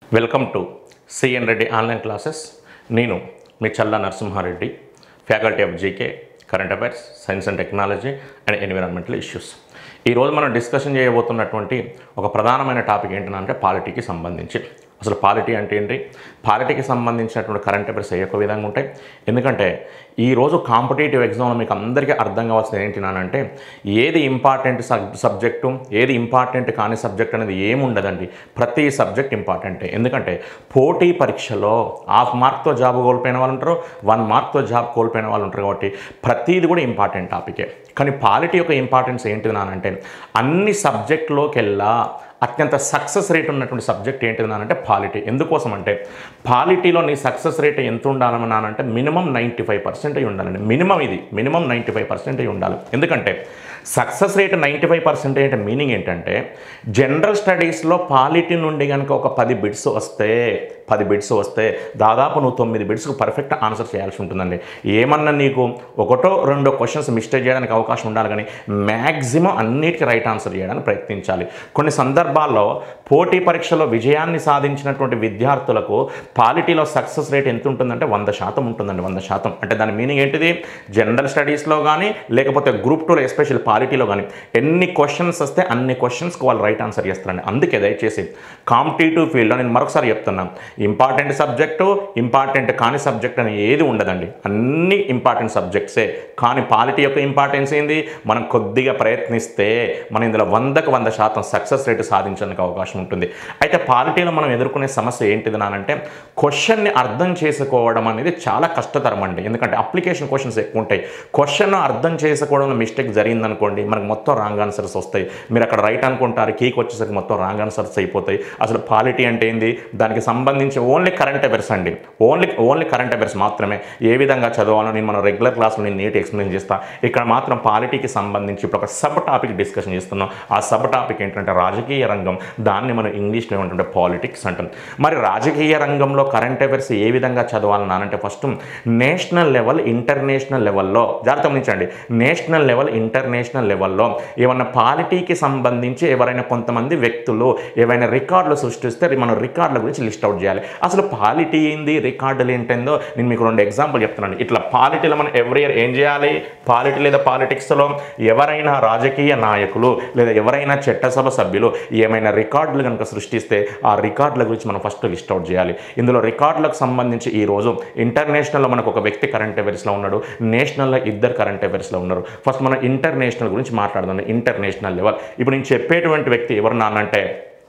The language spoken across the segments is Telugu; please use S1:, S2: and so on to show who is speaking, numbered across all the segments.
S1: welcome to CN Reddy online classes నేను మీ Challa Narasimha Reddy faculty of GK current affairs science and technology and environmental issues ఈరోజు మనం డిస్కషన్ చేయబోతున్నటువంటి ఒక ప్రధానమైన టాపిక్ ఏంటంటే పాలిటీకి సంబంధించి అసలు పాలిటీ అంటే ఏంటి పాలిటీకి సంబంధించినటువంటి కరెంట్ అఫైర్స్ ఏ యొక్క విధంగా ఉంటాయి ఎందుకంటే ఈరోజు కాంపిటేటివ్ ఎగ్జామ్లో మీకు అందరికీ అర్థం కావాల్సింది ఏంటి నానంటే ఏది ఇంపార్టెంట్ సబ్ సబ్జెక్టు ఏది ఇంపార్టెంట్ కాని సబ్జెక్ట్ అనేది ఏముండదండి ప్రతి సబ్జెక్ట్ ఇంపార్టెంటే ఎందుకంటే పోటీ పరీక్షలో హాఫ్ మార్క్తో జాబ్ కోల్పోయిన వాళ్ళు ఉంటారు వన్ మార్క్తో జాబ్ కోల్పోయిన వాళ్ళు ఉంటారు కాబట్టి ప్రతిది కూడా ఇంపార్టెంట్ టాపికే కానీ పాలిటీ యొక్క ఇంపార్టెన్స్ ఏంటిది నానంటే అన్ని సబ్జెక్టులోకెల్లా అత్యంత సక్సెస్ రేట్ ఉన్నటువంటి సబ్జెక్ట్ ఏంటిది నానంటే పాలిటీ ఎందుకోసం అంటే పాలిటీలో నీ సక్సెస్ రేట్ ఎంత ఉండాలని నానంటే మినిమం నైంటీ ఫైవ్ పర్సెంట్ అయి ఉండాలండి మినిమం ఇది మినిమం నైంటీ ఫైవ్ పర్సెంట్ అయి ఉండాలి ఎందుకంటే success rate ninety five percent అంటే మీనింగ్ ఏంటంటే జనరల్ స్టడీస్లో పాలిటీ నుండి కనుక ఒక పది బిట్స్ వస్తే పది బిట్స్ వస్తే దాదాపు నువ్వు తొమ్మిది బిట్స్కి పర్ఫెక్ట్ ఆన్సర్ చేయాల్సి ఉంటుందండి ఏమన్నా నీకు ఒకటో రెండో క్వశ్చన్స్ మిస్టేక్ చేయడానికి అవకాశం ఉండాలి కానీ మ్యాక్సిమం అన్నిటికీ రైట్ ఆన్సర్ చేయడానికి ప్రయత్నించాలి కొన్ని సందర్భాల్లో పోటీ పరీక్షలో విజయాన్ని సాధించినటువంటి విద్యార్థులకు పాలిటీలో సక్సెస్ రేట్ ఎంత ఉంటుందంటే వంద శాతం ఉంటుందండి వంద శాతం అంటే దాని మీనింగ్ ఏంటిది జనరల్ స్టడీస్లో కానీ లేకపోతే గ్రూప్ టూలో ఎస్పెషల్ పాలిటీలో కానీ ఎన్ని క్వశ్చన్స్ వస్తే అన్ని క్వశ్చన్స్కి వాళ్ళు రైట్ ఆన్సర్ చేస్తారండి అందుకే దయచేసి కాంపిటేటివ్ ఫీల్డ్లో నేను మరొకసారి చెప్తున్నాను ఇంపార్టెంట్ సబ్జెక్టు ఇంపార్టెంట్ కాని సబ్జెక్ట్ అని ఏది ఉండదండి అన్ని ఇంపార్టెంట్ సబ్జెక్ట్సే కానీ పాలిటీ యొక్క ఇంపార్టెన్స్ ఏంది మనం కొద్దిగా ప్రయత్నిస్తే మనం ఇందులో వందకు వంద శాతం సక్సెస్ రేటు సాధించడానికి అవకాశం ఉంటుంది అయితే పాలిటీలో మనం ఎదుర్కొనే సమస్య ఏంటిది నానంటే క్వశ్చన్ని అర్థం చేసుకోవడం అనేది చాలా కష్టతరం అండి ఎందుకంటే అప్లికేషన్ క్వశ్చన్స్ ఎక్కువ ఉంటాయి క్వశ్చన్ అర్థం చేసుకోవడంలో మిస్టేక్ జరిగిందనుకోండి మనకు మొత్తం రాంగ్ ఆన్సర్స్ వస్తాయి మీరు అక్కడ రైట్ అనుకుంటారు కీకి వచ్చేసరికి మొత్తం రాంగ్ ఆన్సర్స్ అయిపోతాయి అసలు పాలిటీ అంటే ఏంది దానికి సంబంధించి ఓన్లీ కరెంట్ అఫైర్స్ అండి ఓన్లీ ఓన్లీ కరెంట్ అఫైర్స్ మాత్రమే ఏ విధంగా చదవాలో నేను మన రెగ్యులర్ క్లాస్లో నేను నీట్ ఎక్స్ప్లెయిన్ చేస్తా ఇక్కడ మాత్రం పాలిటీకి సంబంధించి ఇప్పుడు ఒక సబ్ టాపిక్ డిస్కషన్ చేస్తున్నాం ఆ సబ్ టాపిక్ ఏంటంటే రాజకీయ రంగం దాన్ని మనం ఇంగ్లీష్లో ఏమంటుంటే పాలిటిక్స్ అంటాం మరి రాజకీయ రంగంలో కరెంట్ అఫైర్స్ ఏ విధంగా చదవాలని అంటే ఫస్ట్ నేషనల్ లెవెల్ ఇంటర్నేషనల్ లెవెల్లో జాగ్రత్త గమనించండి నేషనల్ లెవెల్ ఇంటర్నేషనల్ లెవెల్లో ఏమన్నా పాలిటీకి సంబంధించి ఎవరైనా కొంతమంది వ్యక్తులు ఏవైనా రికార్డులు సృష్టిస్తే మనం రికార్డుల గురించి లిస్ట్ అవుట్ చేయాలి అసలు పాలిటీ ఏంది రికార్డులు ఏంటందో నేను మీకు రెండు ఎగ్జాంపుల్ చెప్తున్నాను ఇట్లా పాలిటీలో మనం ఎవ్రీ ఇయర్ ఏం చేయాలి పాలిటీ లేదా పాలిటిక్స్లో ఎవరైనా రాజకీయ నాయకులు లేదా ఎవరైనా చట్టసభ సభ్యులు ఏమైనా రికార్డులు కనుక సృష్టిస్తే ఆ రికార్డుల గురించి మనం ఫస్ట్ లిస్ట్ అవుట్ చేయాలి ఇందులో రికార్డులకు సంబంధించి ఈ రోజు ఇంటర్నేషనల్లో మనకు ఒక వ్యక్తి కరెంట్ అఫైర్స్లో ఉన్నాడు నేషనల్లో ఇద్దరు కరెంట్ అఫైర్స్లో ఉన్నారు ఫస్ట్ మనం ఇంటర్నేషనల్ గురించి మాట్లాడదాం ఇంటర్నేషనల్ లెవెల్ ఇప్పుడు నేను చెప్పేటువంటి వ్యక్తి ఎవరు నానంటే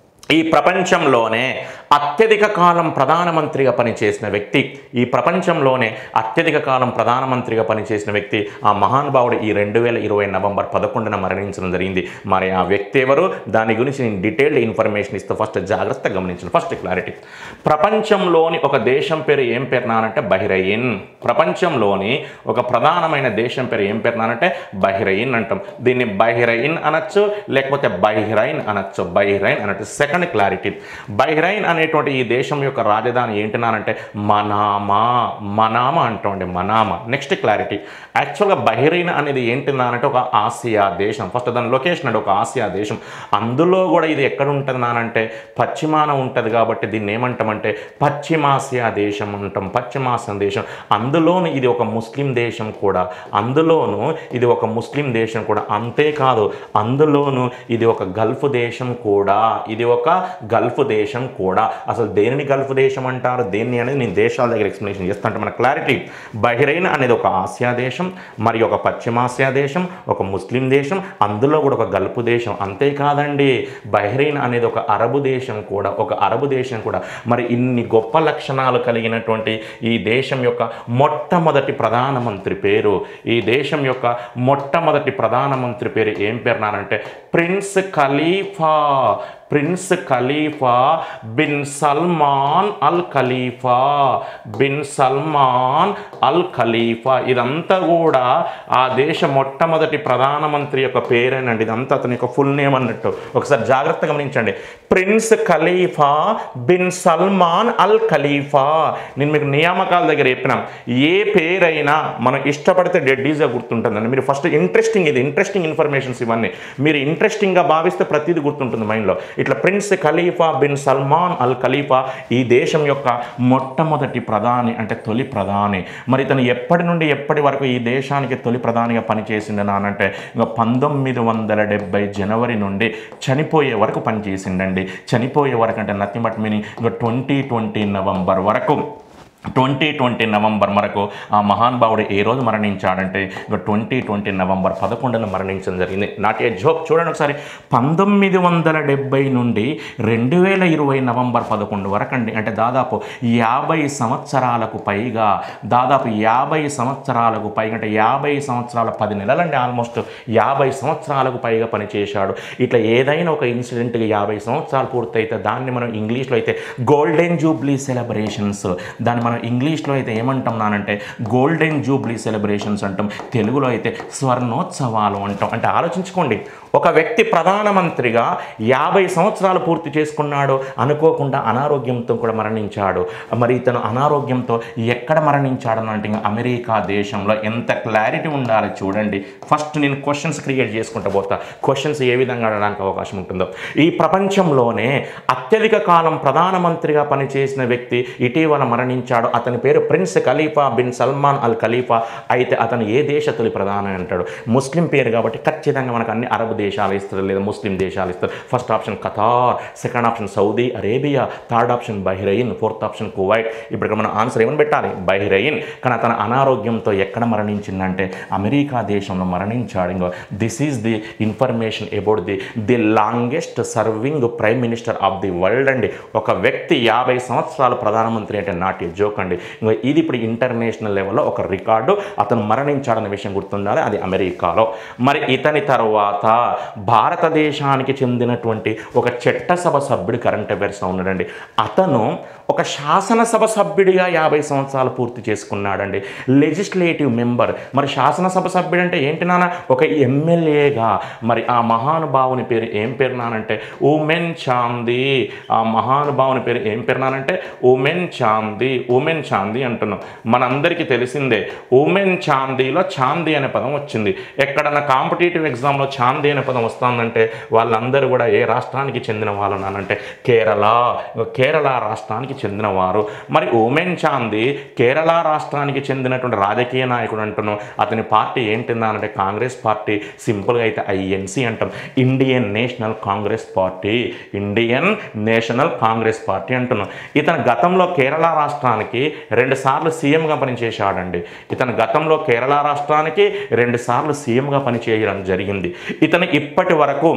S1: ఈ ప్రపంచంలోనే అత్యధిక కాలం ప్రధానమంత్రిగా పనిచేసిన వ్యక్తి ఈ ప్రపంచంలోనే అత్యధిక కాలం ప్రధానమంత్రిగా పనిచేసిన వ్యక్తి ఆ మహానుభావుడు ఈ రెండు వేల ఇరవై నవంబర్ పదకొండున మరణించడం జరిగింది మరి ఆ వ్యక్తి ఎవరు దాని గురించి నేను డీటెయిల్డ్ ఇన్ఫర్మేషన్ ఇస్తూ ఫస్ట్ జాగ్రత్తగా గమనించండి ఫస్ట్ క్లారిటీ ప్రపంచంలోని ఒక దేశం పేరు ఏం పేరు నానంటే బహిరయిన్ ప్రపంచంలోని ఒక ప్రధానమైన దేశం పేరు ఏం పేరు నానంటే బహిరయిన్ అంటాం దీన్ని బహిరయిన్ అనొచ్చు లేకపోతే బహిరైన్ అనొచ్చు బహిరైన్ అనొచ్చు సెకండ్ క్లారిటీ బహిరైన్ అనేటువంటి ఈ దేశం యొక్క రాజధాని ఏంటినానంటే మనామా మనామా అంటామండి మనామా నెక్స్ట్ క్లారిటీ యాక్చువల్గా బహిరైన్ అనేది ఏంటినానంటే ఒక ఆసియా దేశం ఫస్ట్ దాని లొకేషన్ అంటే ఒక ఆసియా దేశం అందులో కూడా ఇది ఎక్కడ ఉంటుంది నానంటే పశ్చిమాన ఉంటుంది కాబట్టి దీన్ని ఏమంటామంటే పశ్చిమాసియా దేశం అంటాం పశ్చిమాసియా దేశం అందులోను ఇది ఒక ముస్లిం దేశం కూడా అందులోను ఇది ఒక ముస్లిం దేశం కూడా అంతేకాదు అందులోను ఇది ఒక గల్ఫ్ దేశం కూడా ఇది ఒక గల్ఫ్ దేశం కూడా అసలు దేనిని గల్ఫ్ దేశం అంటారు దేన్ని అనేది నేను దేశాల దగ్గర ఎక్స్ప్లెనేషన్ చేస్తా అంటే మన క్లారిటీ బహిరైన్ అనేది ఒక ఆసియా దేశం మరి ఒక పశ్చిమాసియా దేశం ఒక ముస్లిం దేశం అందులో కూడా ఒక గల్ఫ్ దేశం అంతేకాదండి బహ్రెయిన్ అనేది ఒక అరబు దేశం కూడా ఒక అరబు దేశం కూడా మరి ఇన్ని గొప్ప లక్షణాలు కలిగినటువంటి ఈ దేశం యొక్క మొట్టమొదటి ప్రధానమంత్రి పేరు ఈ దేశం యొక్క మొట్టమొదటి ప్రధానమంత్రి పేరు ఏం పేరు నానంటే prince Khalifa prince Khalifa bin Salman al Khalifa bin Salman al Khalifa ఇదంతా కూడా ఆ దేశ మొట్టమొదటి ప్రధానమంత్రి యొక్క పేరేనండి ఇదంతా అతని యొక్క ఫుల్ నేమ్ అన్నట్టు ఒకసారి జాగ్రత్తగా గమనించండి prince Khalifa bin Salman al Khalifa నేను మీకు నియామకాల దగ్గర చెప్పినాం ఏ పేరైనా మనం ఇష్టపడితే డెడ్ ఈజీగా గుర్తుంటుందండి మీరు ఫస్ట్ ఇంట్రెస్టింగ్ ఇది ఇంట్రెస్టింగ్ ఇన్ఫర్మేషన్స్ ఇవన్నీ మీరు ఇంట్రెస్టింగ్గా భావిస్తే ప్రతిదీ గుర్తుంటుంది మైండ్లో ఇట్లా prince Khalifa bin Salman al Khalifa ఈ దేశం యొక్క మొట్టమొదటి ప్రధాని అంటే తొలి ప్రధాని మరి ఇతను ఎప్పటి నుండి ఎప్పటి వరకు ఈ దేశానికి తొలి ప్రధానిగా పనిచేసిండు నానంటే ఇంకా పంతొమ్మిది వందల డెబ్బై జనవరి నుండి చనిపోయే వరకు పనిచేసిండండి చనిపోయే వరకు అంటే నథింగ్ బట్ మీనింగ్ ఇంకా ట్వంటీ ట్వంటీ నవంబర్ వరకు ట్వంటీ ట్వంటీ నవంబర్ వరకు ఆ మహానుభావుడు ఏ రోజు మరణించాడంటే ఇంకా ట్వంటీ ట్వంటీ నవంబర్ పదకొండున మరణించడం జరిగింది నాటి ఏ జోక్ చూడండి ఒకసారి పంతొమ్మిది వందల డెబ్బై నుండి రెండు వేల ఇరవై నవంబర్ పదకొండు వరకు అండి అంటే దాదాపు యాభై సంవత్సరాలకు పైగా దాదాపు యాభై సంవత్సరాలకు పైగా అంటే యాభై సంవత్సరాల పది నెలలండి ఆల్మోస్ట్ యాభై సంవత్సరాలకు పైగా పనిచేశాడు ఇట్లా ఏదైనా ఒక ఇన్సిడెంట్కి యాభై సంవత్సరాలు పూర్తయితే దాన్ని మనం ఇంగ్లీష్లో అయితే గోల్డెన్ జూబ్లీ సెలబ్రేషన్స్ దాన్ని మనం ఇంగ్లీష్లో అయితే ఏమంటున్నానంటే గోల్డెన్ జూబ్లీ సెలబ్రేషన్స్ అంటాం తెలుగులో అయితే స్వర్ణోత్సవాలు అంటాం అంటే ఆలోచించుకోండి ఒక వ్యక్తి ప్రధానమంత్రిగా యాభై సంవత్సరాలు పూర్తి చేసుకున్నాడు అనుకోకుండా అనారోగ్యంతో కూడా మరణించాడు మరి ఇతను అనారోగ్యంతో ఎక్కడ మరణించాడు అని అంటే ఇంకా అమెరికా దేశంలో ఎంత క్లారిటీ ఉండాలి చూడండి ఫస్ట్ నేను క్వశ్చన్స్ క్రియేట్ చేసుకుంటూ పోతా క్వశ్చన్స్ ఏ విధంగా అడగడానికి అవకాశం ఉంటుందో ఈ ప్రపంచంలోనే అత్యధిక కాలం ప్రధానమంత్రిగా పనిచేసిన వ్యక్తి ఇటీవల మరణించాడు అతని పేరు prince Khalifa bin Salman al Khalifa అయితే అతను ఏ దేశ తొలి ప్రధాని అంటాడు ముస్లిం పేరు కాబట్టి ఖచ్చితంగా మనకు అన్ని అరబ్ దేశాలు ఇస్తారు లేదా ముస్లిం దేశాలు ఇస్తారు first option Qatar second option Saudi Arabia third option Bahrain fourth option Kuwait ఇప్పుడు ఇక్కడ మనం ఆన్సర్ ఏమని పెట్టాలి బహ్రెయిన్ కానీ అతను అనారోగ్యంతో ఎక్కడ మరణించిందంటే అమెరికా దేశంలో మరణించాడు ఇంకో this is the information about the the longest serving prime minister of the world అండి ఒక వ్యక్తి యాభై సంవత్సరాలు ప్రధానమంత్రి అంటే నాట్ ఏ జోక్ అండి ఇంకో ఇది ఇప్పుడు ఇంటర్నేషనల్ లెవెల్లో ఒక రికార్డు అతను మరణించాడన్న విషయం గుర్తుండాలి అది అమెరికాలో మరి ఇతని తర్వాత భారతదేశానికి చెందినటువంటి ఒక చట్టసభ సభ్యుడు కరెంట్ అఫైర్స్లో ఉన్నాడండి అతను ఒక శాసనసభ సభ్యుడిగా యాభై సంవత్సరాలు పూర్తి చేసుకున్నాడండి లెజిస్లేటివ్ మెంబర్ మరి శాసనసభ సభ్యుడు అంటే ఏంటి నాన్న ఒక ఎమ్మెల్యేగా మరి ఆ మహానుభావుని పేరు ఏం పేరు నానంటే ఉమెన్ చాందీ ఆ మహానుభావుని పేరు ఏం పేరు నానంటే ఉమెన్ చాందీ ఉమెన్ చాందీ అంటున్నాం మనందరికీ తెలిసిందే ఉమెన్ చాందీలో చాందీ అనే పదం వచ్చింది ఎక్కడన్నా కాంపిటేటివ్ ఎగ్జామ్లో చాందీ అనే పదం వస్తుందంటే వాళ్ళందరూ కూడా ఏ రాష్ట్రానికి చెందిన వాళ్ళు నానంటే కేరళ కేరళ రాష్ట్రానికి చెందినవారు మరి ఉమెన్ చాందీ కేరళ రాష్ట్రానికి చెందినటువంటి రాజకీయ నాయకుడు అంటున్నాం అతని పార్టీ ఏంటిందానంటే కాంగ్రెస్ పార్టీ సింపుల్గా అయితే ఐఎన్సి అంటాం Indian National Congress party Indian National Congress party అంటున్నాం ఇతను గతంలో కేరళ రాష్ట్రానికి రెండు సార్లు సీఎంగా పనిచేశాడండి ఇతను గతంలో కేరళ రాష్ట్రానికి రెండు సార్లు సీఎంగా పనిచేయడం జరిగింది ఇతను ఇప్పటి వరకు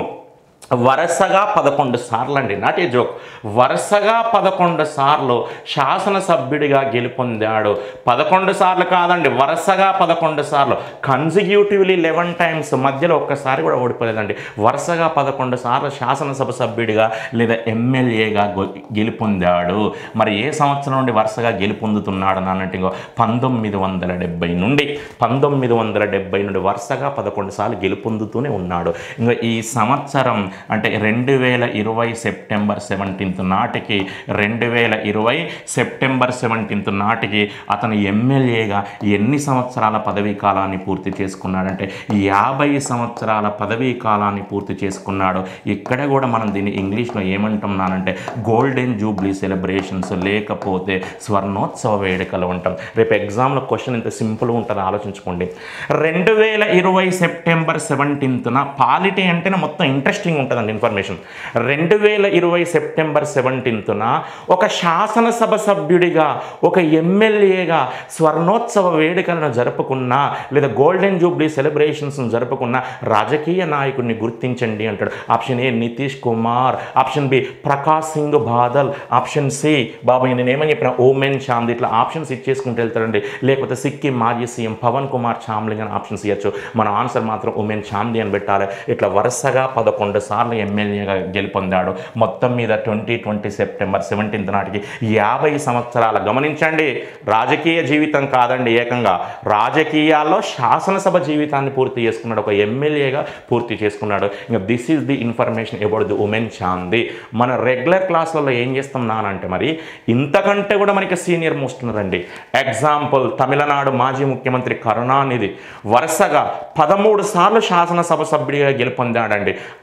S1: వరుసగా పదకొండు సార్లు అండి నాట్ ఏ జోక్ వరుసగా పదకొండు సార్లు శాసనసభ్యుడిగా గెలుపొందాడు పదకొండు సార్లు కాదండి వరుసగా పదకొండు సార్లు కన్సిక్యూటివ్లీ లెవెన్ టైమ్స్ మధ్యలో ఒక్కసారి కూడా ఓడిపోలేదండి వరుసగా పదకొండు సార్లు శాసనసభ సభ్యుడిగా లేదా ఎమ్మెల్యేగా గెలుపొందాడు మరి ఏ సంవత్సరం నుండి వరుసగా గెలుపొందుతున్నాడు అన్నట్టు ఇంకో పంతొమ్మిది వందల డెబ్బై నుండి పంతొమ్మిది వందల డెబ్బై నుండి వరుసగా పదకొండు సార్లు గెలుపొందుతూనే ఉన్నాడు ఇంకా ఈ సంవత్సరం అంటే రెండు వేల ఇరవై సెప్టెంబర్ సెవెంటీన్త్ నాటికి రెండు వేల ఇరవై సెప్టెంబర్ సెవెంటీన్త్ నాటికి అతను ఎమ్మెల్యేగా ఎన్ని సంవత్సరాల పదవీ కాలాన్ని పూర్తి చేసుకున్నాడంటే యాభై సంవత్సరాల పదవీ కాలాన్ని పూర్తి చేసుకున్నాడు ఇక్కడ కూడా మనం దీన్ని ఇంగ్లీష్లో ఏమంటున్నానంటే గోల్డెన్ జూబ్లీ సెలబ్రేషన్స్ లేకపోతే స్వర్ణోత్సవ వేడుకలు ఉంటాం రేపు ఎగ్జామ్లో క్వశ్చన్ ఇంత సింపుల్గా ఉంటుంది ఆలోచించుకోండి రెండు వేల ఇరవై సెప్టెంబర్ సెవెంటీన్త్న పాలిటీ అంటేనే మొత్తం ఇంట్రెస్టింగ్ ఉంటుందండి ఇన్ఫర్మేషన్ రెండు వేల ఇరవై సెప్టెంబర్ సెవెంటీన్త్న ఒక శాసనసభ సభ్యుడిగా ఒక ఎమ్మెల్యేగా స్వర్ణోత్సవ వేడుకలను జరుపుకున్న లేదా గోల్డెన్ జూబ్లీ సెలబ్రేషన్స్ జరుపుకున్న రాజకీయ నాయకుడిని గుర్తించండి అంటాడు option A Nitish Kumar option B Prakash Singh Badal option C బాబాయ్ నేను ఏమని చెప్పిన ఓమెన్ చాంద్ ఇట్లా ఆప్షన్స్ ఇచ్చేసుకుంటూ వెళ్తాడండి లేకపోతే సిక్కిం మాజీ సీఎం పవన్ కుమార్ చామ్లింగ్ అని ఆప్షన్స్ ఇవ్వచ్చు మన ఆన్సర్ మాత్రం ఉమెన్ చాందీ అని పెట్టాలి ఇట్లా వరుసగా పదకొండు సార్లు ఎమ్మెల్యేగా గెలుపొందాడు మొత్తం మీద ట్వంటీ ట్వంటీ సెప్టెంబర్ సెవెంటీన్త్ నాటికి యాభై సంవత్సరాల గమనించండి రాజకీయ జీవితం కాదండి ఏకంగా రాజకీయాల్లో శాసనసభ జీవితాన్ని పూర్తి చేసుకున్నాడు ఒక ఎమ్మెల్యేగా పూర్తి చేసుకున్నాడు ఇంకా this is the information about the Oommen Chandy మన రెగ్యులర్ క్లాసులలో ఏం చేస్తాం నానంటే మరి ఇంతకంటే కూడా మనకి సీనియర్ మోస్ట్ ఉన్నారండి ఎగ్జాంపుల్ తమిళనాడు మాజీ ముఖ్యమంత్రి కరుణానిధి వరుసగా పదమూడు సార్లు శాసనసభ సభ్యుడిగా గెలుపొందాడండి అతనికి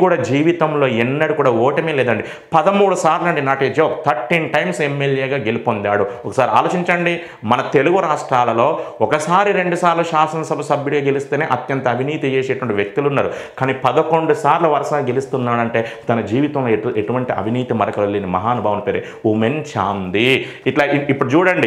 S1: కూడా జీవితంలో ఎన్నడూ కూడా ఓటమి లేదండి పదమూడు సార్లు అండి not a joke thirteen times ఎమ్మెల్యేగా గెలుపొందాడు ఒకసారి ఆలోచించండి మన తెలుగు రాష్ట్రాలలో ఒకసారి రెండు సార్లు శాసనసభ సభ్యుడిగా గెలిస్తేనే అత్యంత అవినీతి చేసేటువంటి వ్యక్తులు ఉన్నారు కానీ పదకొండు సార్లు వరుసగా గెలుస్తున్నాడంటే తన జీవితంలో ఎటు ఎటువంటి అవినీతి మరకలు లేని మహానుభావుని పేరే ఉమెన్ చాంది ఇట్లా ఇ- ఇప్పుడు చూడండి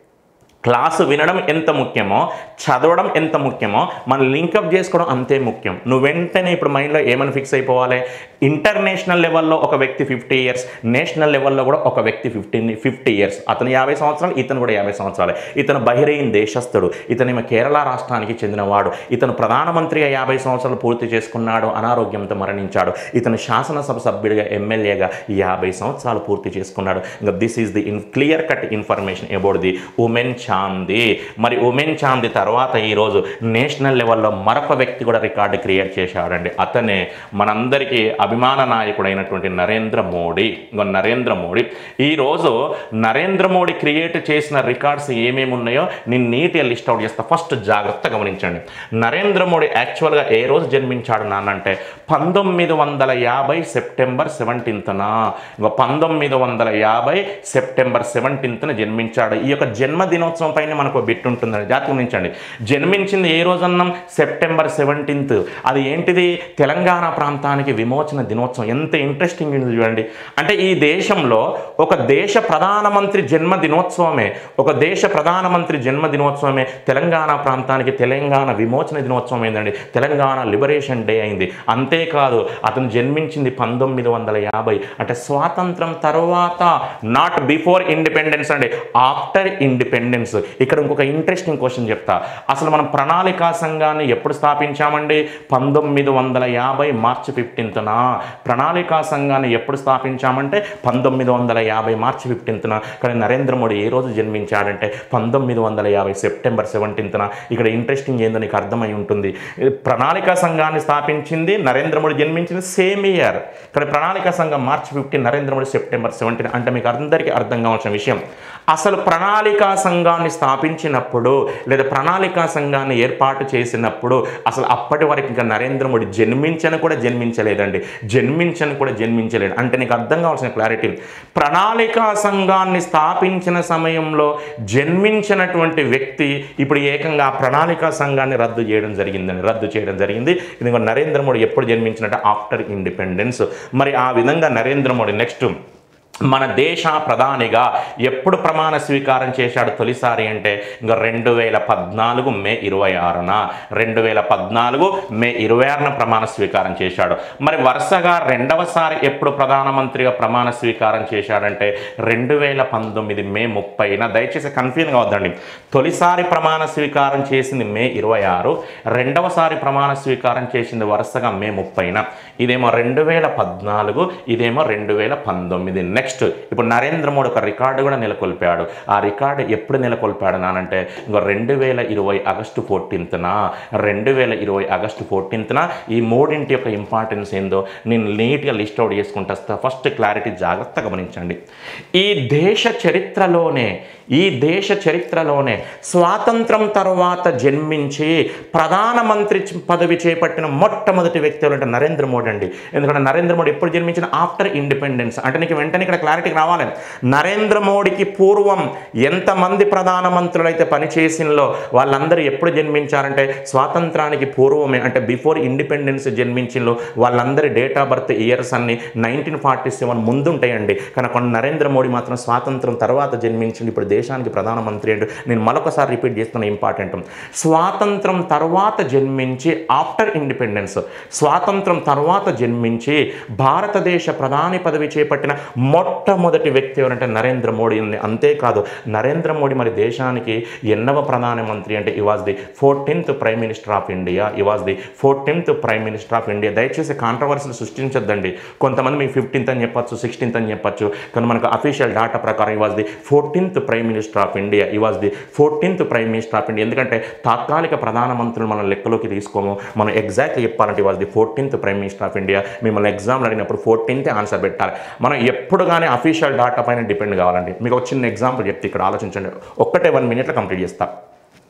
S1: క్లాసు వినడం ఎంత ముఖ్యమో చదవడం ఎంత ముఖ్యమో మనం లింకప్ చేసుకోవడం అంతే ముఖ్యం నువ్వు వెంటనే ఇప్పుడు మైండ్లో ఏమని ఫిక్స్ అయిపోవాలి ఇంటర్నేషనల్ లెవెల్లో ఒక వ్యక్తి ఫిఫ్టీ ఇయర్స్ నేషనల్ లెవెల్లో కూడా ఒక వ్యక్తి ఫిఫ్టీన్ ఫిఫ్టీ ఇయర్స్ అతను యాభై సంవత్సరాలు ఇతను కూడా యాభై సంవత్సరాలే ఇతను బహిరైన్ దేశస్థుడు ఇతనేమో కేరళ రాష్ట్రానికి చెందినవాడు ఇతను ప్రధానమంత్రిగా యాభై సంవత్సరాలు పూర్తి చేసుకున్నాడు అనారోగ్యంతో మరణించాడు ఇతను శాసనసభ సభ్యుడిగా ఎమ్మెల్యేగా యాభై సంవత్సరాలు పూర్తి చేసుకున్నాడు ఇంకా this is the in clear cut information about the Oommen Chandy మరి ఉమెన్ చాంది తర్వాత ఈరోజు నేషనల్ లెవెల్లో మరొక వ్యక్తి కూడా రికార్డు క్రియేట్ చేశాడండి అతనే మనందరికీ అభిమాన నాయకుడైనటువంటి నరేంద్ర మోడీ ఇంకో నరేంద్ర మోడీ ఈరోజు నరేంద్ర మోడీ క్రియేట్ చేసిన రికార్డ్స్ ఏమేమి ఉన్నాయో నేను నీట్గా లిస్ట్ అవుట్ చేస్తా ఫస్ట్ జాగ్రత్త గమనించండి నరేంద్ర మోడీ యాక్చువల్గా ఏ రోజు జన్మించాడు నాన్నంటే పంతొమ్మిది వందల యాభై సెప్టెంబర్ సెవెంటీన్త్న ఇంకో పంతొమ్మిది వందల యాభై సెప్టెంబర్ సెవెంటీన్త్న జన్మించాడు ఈ యొక్క జన్మదినోత్సవం పైన మనకు ఒక బిట్ ఉంటుందని జాగ్రత్త గమనించండి జన్మించింది ఏ రోజన్నాం సెప్టెంబర్ సెవెంటీన్త్ అది ఏంటిది తెలంగాణ ప్రాంతానికి విమోచన దినోత్సవం ఎంత ఇంట్రెస్టింగ్ ఉంది చూడండి అంటే ఈ దేశంలో ఒక దేశ ప్రధానమంత్రి జన్మ దినోత్సవమే ఒక దేశ ప్రధానమంత్రి జన్మ దినోత్సవమే తెలంగాణ ప్రాంతానికి తెలంగాణ విమోచన దినోత్సవం అయిందండి తెలంగాణ లిబరేషన్ డే అయింది అంతేకాదు అతను జన్మించింది పంతొమ్మిది వందల యాభై అంటే స్వాతంత్రం తర్వాత నాట్ బిఫోర్ ఇండిపెండెన్స్ అండి ఆఫ్టర్ ఇండిపెండెన్స్ ఇక్కడ ఇంకొక ఇంట్రెస్టింగ్ క్వశ్చన్ చెప్తా అసలు మనం ప్రణాళికా సంఘాన్ని ఎప్పుడు స్థాపించామండి పంతొమ్మిది వందల యాభై మార్చి ఫిఫ్టీన్త్న ప్రణాళికా సంఘాన్ని ఎప్పుడు స్థాపించామంటే పంతొమ్మిది వందల యాభై మార్చి ఫిఫ్టీన్త్న కానీ నరేంద్ర మోడీ ఏ రోజు జన్మించాడంటే పంతొమ్మిది వందల యాభై సెప్టెంబర్ సెవెంటీన్త్న ఇక్కడ ఇంట్రెస్టింగ్ ఏందో నీకు అర్థమై ఉంటుంది ఈ ప్రణాళికా సంఘాన్ని స్థాపించింది నరేంద్ర మోడీ జన్మించింది సేమ్ ఇయర్ కానీ ప్రణాళికా సంఘం March fifteen Narendra Modi September seventeen అంటే మీకు అందరికీ అర్థం కావాల్సిన విషయం అసలు ప్రణాళికా సంఘాన్ని స్థాపించినప్పుడు లేదా ప్రణాళికా సంఘాన్ని ఏర్పాటు చేసినప్పుడు అసలు అప్పటి వరకు ఇంకా నరేంద్ర మోడీ జన్మించని కూడా జన్మించలేదండి జన్మించని కూడా జన్మించలేదు అంటే నీకు అర్థం కావాల్సిన క్లారిటీ ప్రణాళికా సంఘాన్ని స్థాపించిన సమయంలో జన్మించినటువంటి వ్యక్తి ఇప్పుడు ఏకంగా ఆ ప్రణాళికా సంఘాన్ని రద్దు చేయడం జరిగిందండి రద్దు చేయడం జరిగింది ఇది నరేంద్ర మోడీ ఎప్పుడు జన్మించినట్టు ఆఫ్టర్ ఇండిపెండెన్స్ మరి ఆ విధంగా నరేంద్ర మోడీ నెక్స్ట్ మన దేశ ప్రధానిగా ఎప్పుడు ప్రమాణ స్వీకారం చేశాడు తొలిసారి అంటే ఇంకా రెండు వేల పద్నాలుగు మే ఇరవై ఆరున రెండు వేల పద్నాలుగు మే ఇరవై ఆరున ప్రమాణ స్వీకారం చేశాడు మరి వరుసగా రెండవసారి ఎప్పుడు ప్రధానమంత్రిగా ప్రమాణ స్వీకారం చేశాడంటే రెండు వేల పంతొమ్మిది మే ముప్పైన దయచేసి కన్ఫ్యూజ్ కావద్దండి తొలిసారి ప్రమాణ స్వీకారం చేసింది మే ఇరవై ఆరు రెండవసారి ప్రమాణ స్వీకారం చేసింది వరుసగా మే ముప్పైన ఇదేమో రెండు వేల పద్నాలుగు ఇదేమో రెండు వేల పంతొమ్మిది నెక్స్ట్ ఇప్పుడు నరేంద్ర మోడీ ఒక రికార్డు కూడా నెలకొల్పాడు ఆ రికార్డు ఎప్పుడు నెలకొల్పాడు నానంటే ఇంకో రెండు వేల ఇరవై ఆగస్టు ఫోర్టీన్త్న రెండు వేల ఇరవై ఆగస్టు ఫోర్టీన్త్న ఈ మూడింటి యొక్క ఇంపార్టెన్స్ ఏందో నేను నీట్గా లిస్ట్ అవుట్ చేసుకుంటా వస్తా ఫస్ట్ క్లారిటీ జాగ్రత్త గమనించండి ఈ దేశ చరిత్రలోనే ఈ దేశ చరిత్రలోనే స్వాతంత్రం తర్వాత జన్మించి ప్రధానమంత్రి చ- పదవి చేపట్టిన మొట్టమొదటి వ్యక్తి ఎవరంటే నరేంద్ర మోడీ అండి ఎందుకంటే నరేంద్ర మోడీ ఎప్పుడు జన్మించిన ఆఫ్టర్ ఇండిపెండెన్స్ అంటే నీకు వెంటనే ఇక్కడ క్లారిటీకి రావాలి నరేంద్ర మోడీకి పూర్వం ఎంతమంది ప్రధానమంత్రులు అయితే పనిచేసినలో వాళ్ళందరూ ఎప్పుడు జన్మించారంటే స్వాతంత్రానికి పూర్వమే అంటే బిఫోర్ ఇండిపెండెన్స్ జన్మించినలో వాళ్ళందరి డేట్ ఆఫ్ బర్త్ ఇయర్స్ అన్ని నైన్టీన్ ఫార్టీ సెవెన్ ముందుంటాయండి కానీ కొన్ని నరేంద్ర మోడీ మాత్రం స్వాతంత్రం తర్వాత జన్మించింది ఇప్పుడు దేశానికి ప్రధానమంత్రి అంటే నేను మరొకసారి రిపీట్ చేస్తున్న ఇంపార్టెంట్ స్వాతంత్రం తర్వాత జన్మించి ఆఫ్టర్ ఇండిపెండెన్స్ స్వాతంత్రం తర్వాత జన్మించి భారతదేశ ప్రధాని పదవి చేపట్టిన మొట్టమొదటి వ్యక్తి ఎవరంటే నరేంద్ర మోడీ ఉంది అంతేకాదు నరేంద్ర మోడీ మరి దేశానికి ఎన్నవ ప్రధానమంత్రి అంటే he was the fourteenth prime minister of India he was the fourteenth prime minister of India దయచేసి కాంట్రవర్సీలు సృష్టించొద్దండి కొంతమంది మీకు ఫిఫ్టీన్త్ అని చెప్పొచ్చు సిక్స్టీన్త్ అని చెప్పొచ్చు కానీ మనకు అఫీషియల్ డేటా ప్రకారం he was the fourteenth prime minister of India he was the fourteenth prime minister of India ఎందుకంటే తాత్కాలిక ప్రధానమంత్రులు మనం లెక్కలోకి తీసుకోము మనం ఎగ్జాక్ట్గా చెప్పాలంటే he was the fourteenth prime minister of India మిమ్మల్ని ఎగ్జామ్లు అడిగినప్పుడు ఫోర్టీన్త్ ఆన్సర్ పెట్టాలి మనం ఎప్పుడు కానీ అఫీషియల్ డేటా పైన డిపెండ్ కావాలండి మీకు ఒక చిన్న ఎగ్జాంపుల్ చెప్తే ఇక్కడ ఆలోచించండి ఒక్కటే వన్ మినిట్లో కంప్లీట్ చేస్తా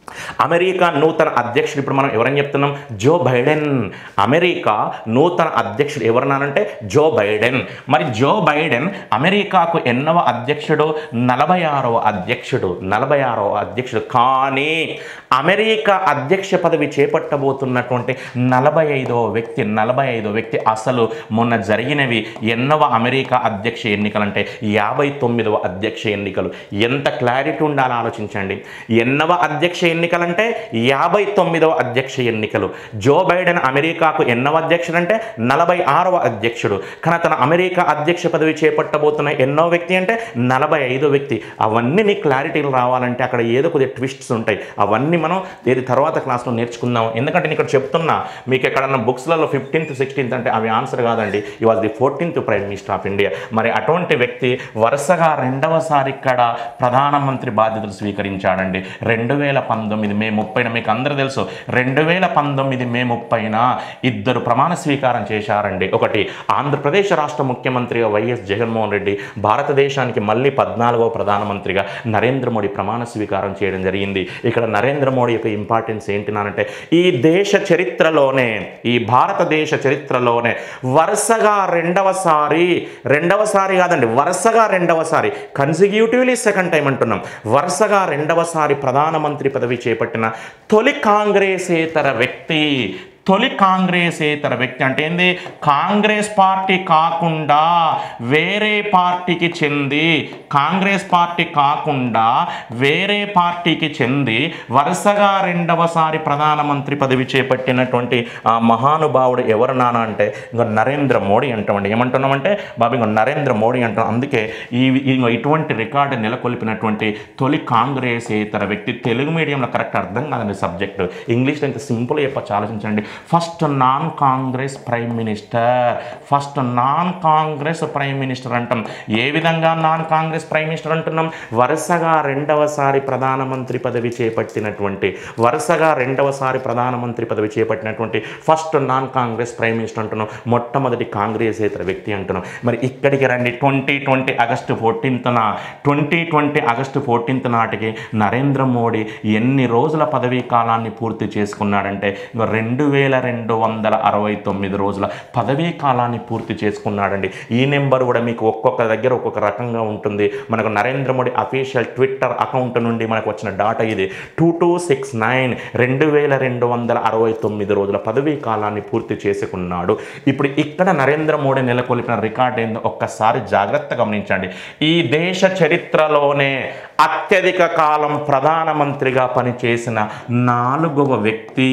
S1: అమెరికా నూతన అధ్యక్షుడు ఇప్పుడు మనం ఎవరని చెప్తున్నాం జో బైడెన్ అమెరికా నూతన అధ్యక్షుడు ఎవరన్నానంటే జో బైడెన్ మరి జో బైడెన్ అమెరికాకు ఎన్నవ అధ్యక్షుడు నలభై ఆరవ అధ్యక్షుడు నలభై ఆరవ అధ్యక్షుడు కానీ అమెరికా అధ్యక్ష పదవి చేపట్టబోతున్నటువంటి నలభై ఐదవ వ్యక్తి నలభై ఐదవ వ్యక్తి అసలు మొన్న జరిగినవి ఎన్నవ అమెరికా అధ్యక్ష ఎన్నికలంటే యాభై తొమ్మిదవ అధ్యక్ష ఎన్నికలు ఎంత క్లారిటీ ఉండాలో ఆలోచించండి ఎన్నవ అధ్యక్ష ఎన్నికలంటే యాభై తొమ్మిదవ అధ్యక్ష ఎన్నికలు జో బైడెన్ అమెరికాకు ఎన్నవ అధ్యక్షుడు అంటే నలభై ఆరవ అధ్యక్షుడు కానీ తన అమెరికా అధ్యక్ష పదవి చేపట్టబోతున్న ఎన్నో వ్యక్తి అంటే నలభై ఐదో వ్యక్తి అవన్నీ నీకు క్లారిటీలు రావాలంటే అక్కడ ఏదో కొద్దిగా ట్విస్ట్స్ ఉంటాయి అవన్నీ మనం ఏది తర్వాత క్లాస్లో నేర్చుకుందాం ఎందుకంటే నేను ఇక్కడ చెప్తున్నా మీకు ఎక్కడన్నా బుక్స్లలో ఫిఫ్టీన్త్ సిక్స్టీన్త్ అంటే అవి ఆన్సర్ కాదండి he was the fourteenth prime minister of India మరి అటువంటి వ్యక్తి వరుసగా రెండవసారి ఇక్కడ ప్రధానమంత్రి బాధ్యతలు స్వీకరించాడండి రెండు వేల పంతొమ్మిది మే ముప్పైన మీకు అందరూ తెలుసు రెండు వేల పంతొమ్మిది మే ముప్పైన ఇద్దరు ప్రమాణ స్వీకారం చేశారండి ఒకటి ఆంధ్రప్రదేశ్ రాష్ట్ర ముఖ్యమంత్రిగా వైఎస్ జగన్మోహన్ రెడ్డి భారతదేశానికి మళ్ళీ పద్నాలుగవ ప్రధానమంత్రిగా నరేంద్ర మోడీ ప్రమాణ స్వీకారం చేయడం జరిగింది ఇక్కడ నరేంద్ర మోడీ యొక్క ఇంపార్టెన్స్ ఏంటి నానంటే ఈ దేశ చరిత్రలోనే ఈ భారతదేశ చరిత్రలోనే వరుసగా రెండవసారి రెండవసారి కాదండి వరుసగా రెండవసారి కన్సిక్యూటివ్లీ సెకండ్ టైం అంటున్నాం వరుసగా రెండవసారి ప్రధానమంత్రి పదవి చేపట్టిన తొలి కాంగ్రెసేతర వ్యక్తి తొలి కాంగ్రెసేతర వ్యక్తి అంటే ఏంది కాంగ్రెస్ పార్టీ కాకుండా వేరే పార్టీకి చెంది కాంగ్రెస్ పార్టీ కాకుండా వేరే పార్టీకి చెంది వరుసగా రెండవసారి ప్రధానమంత్రి పదవి చేపట్టినటువంటి ఆ మహానుభావుడు ఎవరు నాన్న అంటే ఇంకా నరేంద్ర మోడీ అంటామండి ఏమంటున్నామంటే బాబు ఇంకా నరేంద్ర మోడీ అంటాం అందుకే ఈ ఇంకో ఇటువంటి రికార్డు నెలకొల్పినటువంటి తొలి కాంగ్రెసేతర వ్యక్తి తెలుగు మీడియంలో కరెక్ట్ అర్థం కాదండి సబ్జెక్ట్ ఇంగ్లీష్లో ఇంత సింపుల్ చెప్పచ్చు ఆలోచించండి first non Congress prime minister first non Congress prime minister అంటాం ఏ విధంగా నాన్ కాంగ్రెస్ ప్రైమ్ మినిస్టర్ అంటున్నాం వరుసగా రెండవసారి ప్రధానమంత్రి పదవి చేపట్టినటువంటి వరుసగా రెండవసారి ప్రధానమంత్రి పదవి చేపట్టినటువంటి first non Congress prime minister అంటున్నాం మొట్టమొదటి కాంగ్రెసేతర వ్యక్తి అంటున్నాం మరి ఇక్కడికి రండి ట్వంటీ ట్వంటీ ఆగస్టు ఫోర్టీన్త్న ట్వంటీ ట్వంటీ ఆగస్టు ఫోర్టీన్త్ నాటికి నరేంద్ర మోడీ ఎన్ని రోజుల పదవీ కాలాన్ని పూర్తి చేసుకున్నాడంటే ఇంకా రెండు వేల రెండు వందల అరవై తొమ్మిది రోజుల పదవీ కాలాన్ని పూర్తి చేసుకున్నాడండి ఈ నెంబర్ కూడా మీకు ఒక్కొక్క దగ్గర ఒక్కొక్క రకంగా ఉంటుంది మనకు Narendra Modi official Twitter account నుండి మనకు వచ్చిన డాటా ఇది టూ టూ సిక్స్ నైన్ రెండు వేల రెండు వందల అరవై తొమ్మిది రోజుల పదవీ కాలాన్ని పూర్తి చేసుకున్నాడు ఇప్పుడు ఇక్కడ నరేంద్ర మోడీ నెలకొల్పిన రికార్డ్ ఏందో ఒక్కసారి జాగ్రత్త గమనించండి ఈ దేశ చరిత్రలోనే అత్యధిక కాలం ప్రధానమంత్రిగా పనిచేసిన నాలుగవ వ్యక్తి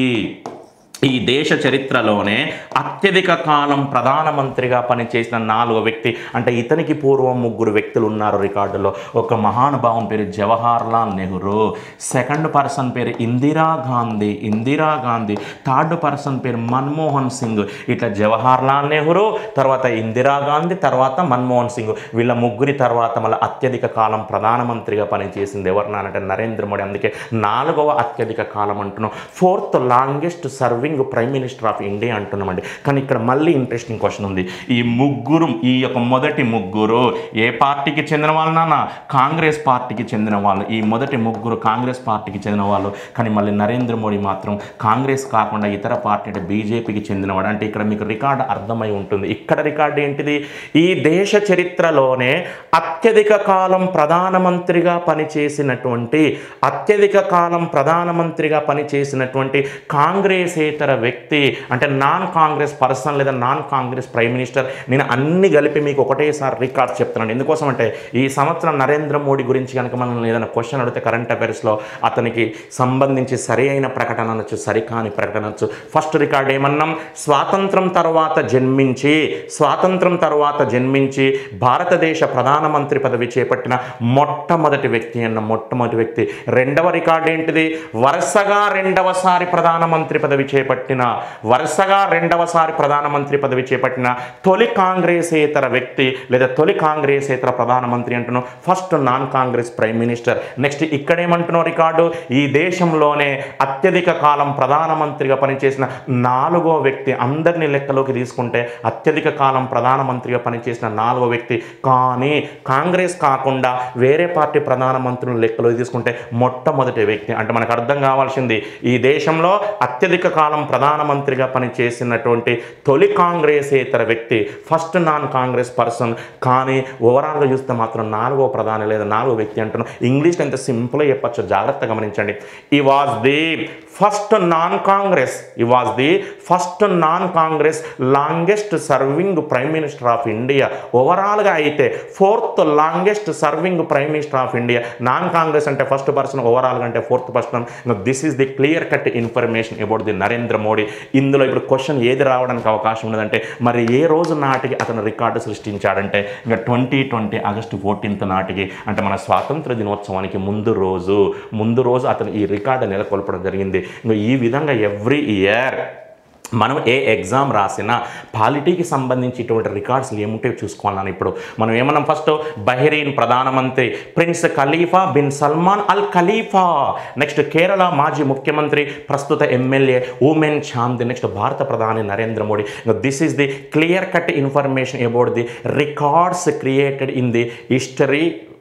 S1: ఈ దేశ చరిత్రలోనే అత్యధిక కాలం ప్రధానమంత్రిగా పనిచేసిన నాలుగో వ్యక్తి అంటే ఇతనికి పూర్వం ముగ్గురు వ్యక్తులు ఉన్నారు రికార్డులో ఒక మహానుభావం పేరు Jawaharlal Nehru second person పేరు ఇందిరా గాంధీ ఇందిరా గాంధీ థర్డ్ పర్సన్ పేరు మన్మోహన్ సింగ్ ఇట్లా జవహర్ లాల్ నెహ్రూ తర్వాత ఇందిరా గాంధీ తర్వాత మన్మోహన్ సింగ్ వీళ్ళ ముగ్గురి తర్వాత మళ్ళీ అత్యధిక కాలం ప్రధానమంత్రిగా పనిచేసింది ఎవరినానంటే నరేంద్ర మోడీ అందుకే నాలుగవ అత్యధిక కాలం అంటున్నాం fourth longest serving prime minister of India అంటున్నామండి కానీ ఇక్కడ మళ్ళీ ఇంట్రెస్టింగ్ క్వశ్చన్ ఉంది ఈ ముగ్గురు ఈ యొక్క మొదటి ముగ్గురు ఏ పార్టీకి చెందిన వాళ్ళు నాన్న కాంగ్రెస్ పార్టీకి చెందిన వాళ్ళు ఈ మొదటి ముగ్గురు కాంగ్రెస్ పార్టీకి చెందిన వాళ్ళు కానీ మళ్ళీ నరేంద్ర మోడీ మాత్రం కాంగ్రెస్ కాకుండా ఇతర పార్టీ అంటే బీజేపీకి చెందినవాడు అంటే ఇక్కడ మీకు రికార్డు అర్థమై ఉంటుంది ఇక్కడ రికార్డు ఏంటిది ఈ దేశ చరిత్రలోనే అత్యధిక కాలం ప్రధానమంత్రిగా పనిచేసినటువంటి అత్యధిక కాలం ప్రధానమంత్రిగా పనిచేసినటువంటి కాంగ్రెసేతర వ్యక్తి అంటే నాన్ కాంగ్రెస్ పర్సన్ లేదా నాన్ కాంగ్రెస్ ప్రైమ్ మినిస్టర్ నేను అన్ని కలిపి మీకు ఒకటేసారి రికార్డ్ చెప్తున్నాను ఎందుకోసం అంటే ఈ సంవత్సరం నరేంద్ర మోడీ గురించి కనుక మనం ఏదైనా క్వశ్చన్ అడిగితే కరెంట్ అఫైర్స్లో అతనికి సంబంధించి సరి అయిన ప్రకటన అనొచ్చు సరికాని ప్రకటన అనొచ్చు ఫస్ట్ రికార్డ్ ఏమన్నాం స్వాతంత్రం తర్వాత జన్మించి స్వాతంత్రం తర్వాత జన్మించి భారతదేశ ప్రధానమంత్రి పదవి చేపట్టిన మొట్టమొదటి వ్యక్తి అన్న మొట్టమొదటి వ్యక్తి రెండవ రికార్డు ఏంటిది వరుసగా రెండవసారి ప్రధానమంత్రి పదవి చేపట్టిన చేపట్టిన వరుసగా రెండవసారి ప్రధానమంత్రి పదవి చేపట్టిన తొలి కాంగ్రెసేతర వ్యక్తి లేదా తొలి కాంగ్రెసేతర ప్రధానమంత్రి అంటున్నాం first non Congress prime minister next ఇక్కడేమంటున్నాం రికార్డు ఈ దేశంలోనే అత్యధిక కాలం ప్రధానమంత్రిగా పనిచేసిన నాలుగో వ్యక్తి అందరినీ లెక్కలోకి తీసుకుంటే అత్యధిక కాలం ప్రధానమంత్రిగా పనిచేసిన నాలుగో వ్యక్తి కానీ కాంగ్రెస్ కాకుండా వేరే పార్టీ ప్రధానమంత్రులు లెక్కలోకి తీసుకుంటే మొట్టమొదటి వ్యక్తి అంటే మనకు అర్థం కావాల్సింది ఈ దేశంలో అత్యధిక కాలం ప్రధానమంత్రిగా పనిచేసినటువంటి తొలి కాంగ్రెసేతర వ్యక్తి ఫస్ట్ నాన్ కాంగ్రెస్ పర్సన్ కానీ ఓవరాల్గా చూస్తే మాత్రం నాలుగో ప్రధాని లేదా నాలుగో వ్యక్తి అంటున్నాం ఇంగ్లీష్లో ఎంత సింపుల్గా చెప్పచ్చు జాగ్రత్త గమనించండి he was the first non Congress he was the first non Congress longest serving prime minister of India ఓవరాల్గా అయితే fourth longest serving prime minister of India non Congress అంటే ఫస్ట్ పర్సన్ ఓవరాల్గా అంటే fourth person this is the clear cut information about the Narendra Modi ఇందులో ఇప్పుడు క్వశ్చన్ ఏది రావడానికి అవకాశం ఉన్నదంటే మరి ఏ రోజు నాటికి అతను రికార్డు సృష్టించాడంటే ఇంకా ట్వంటీ ట్వంటీ ఆగస్టు ఫోర్టీన్త్ నాటికి అంటే మన స్వాతంత్ర దినోత్సవానికి ముందు రోజు ముందు రోజు అతను ఈ రికార్డు నెలకొల్పడం జరిగింది ఇంకా ఈ విధంగా ఎవ్రీ ఇయర్ మనం ఏ ఎగ్జామ్ రాసినా పాలిటీకి సంబంధించి ఇటువంటి రికార్డ్స్ ఏముంటాయో చూసుకోవాలని ఇప్పుడు మనం ఏమన్నాం ఫస్ట్ బహ్రెయిన్ ప్రధానమంత్రి prince Khalifa bin Salman al Khalifa next Kerala మాజీ ముఖ్యమంత్రి ప్రస్తుత ఎమ్మెల్యే ఉమెన్ చాంద్ నెక్స్ట్ భారత ప్రధాని Narendra Modi this is the clear cut information about the records created in the history